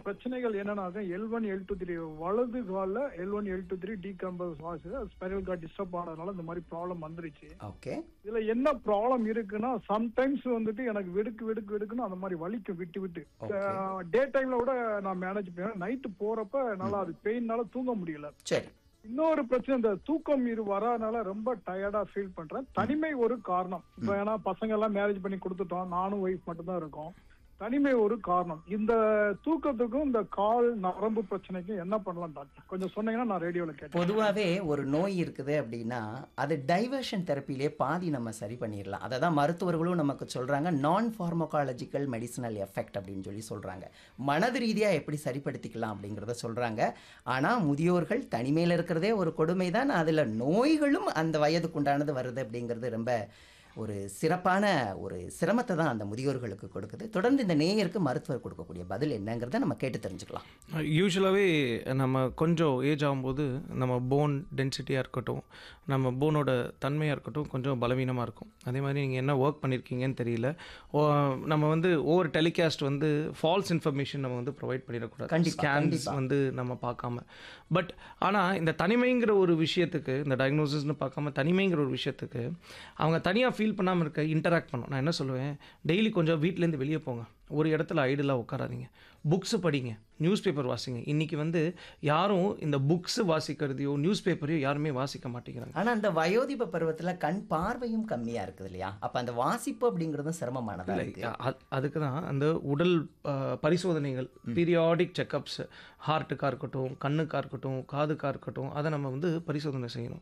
பிரச்சனைகள் என்னன்னா L one L two three வலது கால்ல L one L two three decompress ஆகுது ஸ்பைனல் கார்ட் டிஸ்டர்ப் ஆனதுனால இந்த மாதிரி ப்ராப்ளம் வந்துருச்சு ஓகே இதுல என்ன ப்ராப்ளம் இருக்குன்னா சம்டைம்ஸ் வந்துட்டு எனக்கு வெடுக்கு வெடுக்கு வெடுக்குன்னு அந்த மாதிரி வலிக்கும் விட்டு விட்டு Okay. டே டைம்ல கூட நான் மேனேஜ் பண்ணுவேன் நைட்டு போறப்ப நல்லா அது பெயின்னால தூங்க முடியல சரி இன்னொரு பிரச்சனை இந்த தூக்கம் இரு வராதனால ரொம்ப டயர்டா ஃபீல் பண்றேன் தனிமை ஒரு காரணம் இப்ப ஏன்னா பசங்க எல்லாம் மேரேஜ் பண்ணி கொடுத்துட்டோம் நானும் ஒய்ஃப் மட்டும் தான் இருக்கோம் தனிமை ஒரு காரணம் இந்த தூக்கத்துக்கும் இந்த கால் நரம்பு பிரச்சனைக்கும் என்ன பண்ணலாம் டாக்டர் கொஞ்சம் சொன்னீங்கன்னா நான் ரேடியோல கேட்டேன் பொதுவாகவே ஒரு நோய் இருக்குது அப்படின்னா அது டைவர்ஷன் தெரப்பிலே பாதி நம்ம சரி பண்ணிடலாம் அதை தான் மருத்துவர்களும் நமக்கு சொல்கிறாங்க நான் ஃபார்மகாலஜிக்கல் மெடிசினல் எஃபெக்ட் அப்படின்னு சொல்லி சொல்கிறாங்க மனது ரீதியாக எப்படி சரிப்படுத்திக்கலாம் அப்படிங்கிறத சொல்கிறாங்க ஆனால் முதியோர்கள் தனிமையில் இருக்கிறதே ஒரு கொடுமை தான் அதில் நோய்களும் அந்த வயதுக்குண்டானது வருது அப்படிங்கிறது ரொம்ப ஒரு சிறப்பான ஒரு சிரமத்தை தான் அந்த முதியோர்களுக்கு கொடுக்குது தொடர்ந்து இந்த நேயருக்கு மருத்துவர் கொடுக்கக்கூடிய பதில் என்னங்கிறத நம்ம கேட்டு தெரிஞ்சுக்கலாம் யூஸ்வலாகவே நம்ம கொஞ்சம் ஏஜ் ஆகும்போது நம்ம போன் டென்சிட்டியாக இருக்கட்டும் நம்ம போனோட தன்மையாக இருக்கட்டும் கொஞ்சம் பலவீனமாக இருக்கும் அதே மாதிரி நீங்கள் என்ன ஒர்க் பண்ணியிருக்கீங்கன்னு தெரியல ஓ, நம்ம வந்து ஒவ்வொரு டெலிகாஸ்ட் வந்து ஃபால்ஸ் இன்ஃபர்மேஷன் நம்ம வந்து ப்ரொவைட் பண்ணிடக்கூடாது கண்டிப்பா, ஸ்கேன்ஸ் கண்டிப்பா. வந்து நம்ம பார்க்காம பட் ஆனால் இந்த தனிமைங்கிற ஒரு விஷயத்துக்கு இந்த டயக்னோசிஸ்னு பார்க்காம தனிமைங்கிற ஒரு விஷயத்துக்கு அவங்க தனியாக ஃபீல் பண்ணாமல் இருக்க இன்டராக்ட் பண்ணும் நான் என்ன சொல்லுவேன் டெய்லி கொஞ்சம் வீட்டிலேருந்து வெளியே போங்க ஒரு இடத்துல ஐடலாக உட்காராதீங்க புக்ஸு படிங்க நியூஸ் பேப்பர் வாசிங்க இன்றைக்கி வந்து யாரும் இந்த புக்ஸு வாசிக்கிறதையோ நியூஸ் பேப்பரையோ யாருமே வாசிக்க மாட்டேங்கிறாங்க ஆனா அந்த வயோதிப பருவத்துல கண் பார்வையும் கம்மியா இருக்குது இல்லையா அப்ப அந்த வாசிப்பு அப்படிங்கிறதும் சிரமமானதா இருக்கு அ- அதுக்கு தான் அந்த உடல் அஹ், பரிசோதனைகள் பீரியாடிக் செக்கப்ஸ் ஹார்ட்டுக்காக இருக்கட்டும் கண்ணுக்காக இருக்கட்டும் காதுக்காக இருக்கட்டும் அதை நம்ம வந்து பரிசோதனை செய்யணும்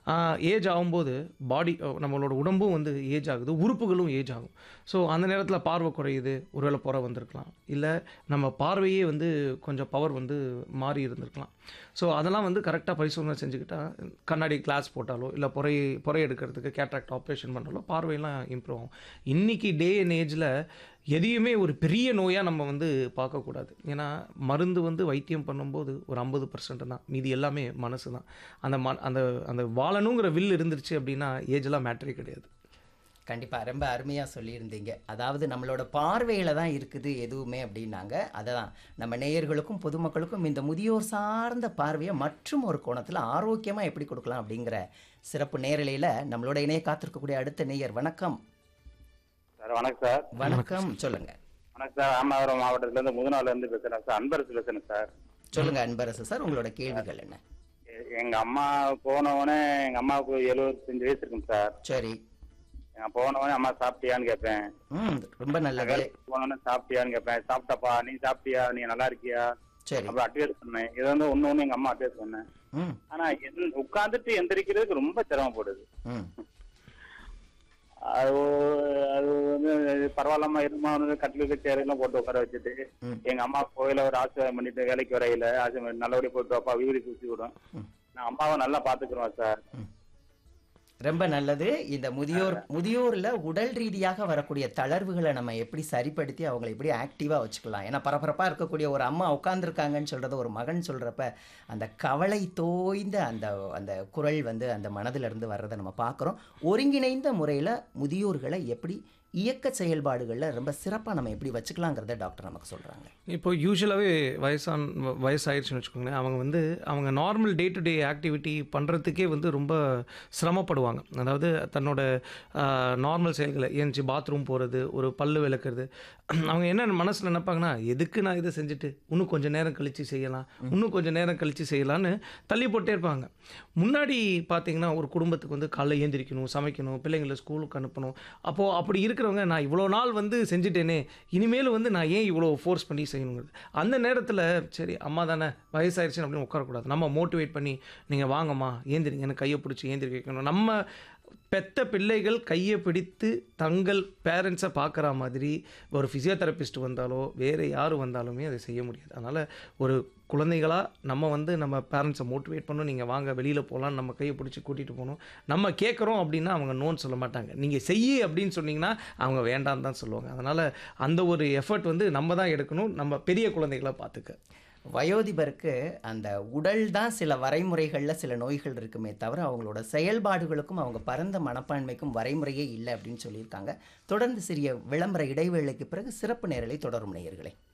ஏஜ் ஆகும்போது பாடி நம்மளோட உடம்பும் வந்து ஏஜ் ஆகுது உறுப்புகளும் ஏஜ் ஆகும் ஸோ அந்த நேரத்தில் பார்வை குறையுது ஒருவேளை புற வந்திருக்கலாம் இல்லை நம்ம பார்வையே வந்து கொஞ்சம் பவர் வந்து மாறி இருந்திருக்கலாம் ஸோ அதெல்லாம் வந்து கரெக்டாக பரிசோதனை செஞ்சுக்கிட்டா கண்ணாடி கிளாஸ் போட்டாலோ இல்லை புறை புறை எடுக்கிறதுக்கு கேட்ராக்ட் ஆப்ரேஷன் பண்ணாலோ பார்வையெல்லாம் இம்ப்ரூவ் ஆகும் இன்றைக்கி டே அண்ட் ஏஜில் எதையுமே ஒரு பெரிய நோயாக நம்ம வந்து பார்க்கக்கூடாது ஏன்னா மருந்து வந்து வைத்தியம் பண்ணும்போது ஒரு ஐம்பது பர்சன்ட் தான் மீதி எல்லாமே மனசு தான் அந்த ம அந்த அந்த வாழணுங்கிற வில் இருந்துருச்சு அப்படின்னா ஏஜெல்லாம் மேட்டரே கிடையாது கண்டிப்பா ரொம்ப அருமையா சொல்லியிருந்தீங்க அதாவது நம்மளோட பார்வையில தான் இருக்குது எதுவுமே அப்படின்னாங்க அதை தான் நம்ம நேயர்களுக்கும் பொதுமக்களுக்கும் இந்த முதியோர் சார்ந்த பார்வையை மற்றும் ஒரு கோணத்துல ஆரோக்கியமா எப்படி கொடுக்கலாம் அப்படிங்கிற சிறப்பு நேரலையில நம்மளோட இணைய காத்திருக்கக்கூடிய அடுத்த நேயர் வணக்கம் சார் வணக்கம் சார் வணக்கம் சொல்லுங்க வணக்கம் சார் ராமநாதபுரம் மாவட்டத்திலேருந்து முதுநாள்ல இருந்து பேசுறேன் சார் அன்பரசு பேசுறேன் சார் சொல்லுங்க அன்பரசு சார் உங்களோட கேள்விகள் என்ன எ- எங்க அம்மா போனவொடனே எங்க அம்மாவுக்கு எழுபத்தஞ்சு வயசு இருக்குங்க சார் சரி நான் போனவொடனே அம்மா சாப்பிட்டியான்னு கேட்பேன் ம் ரொம்ப நல்லது வேலைக்கு போனவொடனே சாப்பிட்டியான்னு கேட்பேன் சாப்பிட்டப்பா நீ சாப்பிட்டியா நீ நல்லா இருக்கியா சரி அப்புறம் அட்வைஸ் பண்ணேன் இது வந்து ஒண்ணு ஒண்ணு எங்க அம்மா அட்வைஸ் பண்ணேன் ம் ஆனா எந்த- உட்கார்ந்துட்டு எந்திரிக்கிறதுக்கு ரொம்ப சிரமப்படுது ம் அது ஒ- அது வந்து பரவாயில்லாம இருமா கட்டிலுக்கு சேரெல்லாம் போட்டு உட்கார வச்சுட்டு ம். எங்க அம்மா கோயில ஒரு ஆசீர்வாதம் பண்ணிட்டு வேலைக்கு வரையில ஆசீர்வாதம் நல்லபடியா போட்டு அப்பா விவரி சுத்தி விடும் நான் அம்மாவை நல்லா பாத்துக்கிறோம் சார் ரொம்ப நல்லது இந்த முதியோர் முதியோர்ல உடல் ரீதியாக வரக்கூடிய தளர்வுகளை நம்ம எப்படி சரிப்படுத்தி அவங்களை எப்படி ஆக்டிவா வச்சுக்கலாம் ஏன்னா பரபரப்பா இருக்கக்கூடிய ஒரு அம்மா உட்காந்துருக்காங்கன்னு சொல்றத ஒரு மகன் சொல்றப்ப அந்த கவலை தோய்ந்த அந்த அந்த குரல் வந்து அந்த மனதில இருந்து வர்றதை நம்ம பார்க்குறோம் ஒருங்கிணைந்த முறையில் முதியோர்களை எப்படி இயக்க செயல்பாடுகளில் ரொம்ப சிறப்பாக நம்ம எப்படி வச்சுக்கலாங்கிறத டாக்டர் நமக்கு சொல்றாங்க இப்போ யூஸ்வலாகவே வயசான் வ- வயசாயிருச்சுன்னு வச்சுக்கோங்களேன் அவங்க வந்து அவங்க normal day to day activity பண்ணுறதுக்கே வந்து ரொம்ப சிரமப்படுவாங்க அதாவது தன்னோட நார்மல் செயல்களை ஏஞ்சி பாத்ரூம் போகிறது ஒரு பல்லு விளக்குறது அவங்க என்ன மனசில் நினைப்பாங்கன்னா எதுக்கு நான் இதை செஞ்சுட்டு இன்னும் கொஞ்சம் நேரம் கழித்து செய்யலாம் இன்னும் கொஞ்சம் நேரம் கழித்து செய்யலான்னு தள்ளி போட்டே இருப்பாங்க முன்னாடி பார்த்தீங்கன்னா ஒரு குடும்பத்துக்கு வந்து காலைல ஏந்திரிக்கணும் சமைக்கணும் பிள்ளைங்களை ஸ்கூலுக்கு அனுப்பணும் அப்போது அப்படி இருக்கிறவங்க நான் இவ்வளோ நாள் வந்து செஞ்சுட்டேனே இனிமேல் வந்து நான் ஏன் இவ்வளோ ஃபோர்ஸ் பண்ணி செய்யணுங்கிறது அந்த நேரத்தில் சரி அம்மா தானே வயசாயிருச்சு அப்படின்னு உட்காரக்கூடாது நம்ம மோட்டிவேட் பண்ணி நீங்கள் வாங்கம்மா ஏந்திரிங்க எனக்கு கையை பிடிச்சி ஏந்திரிக்க வைக்கணும் நம்ம பெத்த பிள்ளைகள் கையை பிடித்து தங்கள் பேரண்ட்ஸை பார்க்குற மாதிரி ஒரு ஃபிசியோதெரபிஸ்ட் வந்தாலோ வேறு யார் வந்தாலுமே அதை செய்ய முடியாது அதனால் ஒரு குழந்தைகளாக நம்ம வந்து நம்ம பேரண்ட்ஸை மோட்டிவேட் பண்ணணும் நீங்கள் வாங்க வெளியில் போகலாம் நம்ம கையை பிடிச்சி கூட்டிகிட்டு போகணும் நம்ம கேட்குறோம் அப்படின்னா அவங்க நோன்னு சொல்ல மாட்டாங்க நீங்கள் செய்யி அப்படின்னு சொன்னீங்கன்னா அவங்க வேண்டான்னு தான் சொல்லுவாங்க அதனால் அந்த ஒரு எஃபர்ட் வந்து நம்ம தான் எடுக்கணும் நம்ம பெரிய குழந்தைகளை பார்த்துக்க வயோதிபருக்கு அந்த உடல் தான் சில வரைமுறைகளில் சில நோய்கள் இருக்குமே தவிர அவங்களோட செயல்பாடுகளுக்கும் அவங்க பரந்த மனப்பான்மைக்கும் வரைமுறையே இல்லை அப்படின்னு சொல்லியிருக்காங்க தொடர்ந்து சிறிய விளம்பர இடைவேளைக்கு பிறகு சிறப்பு நேரலை தொடரும் நேயர்களே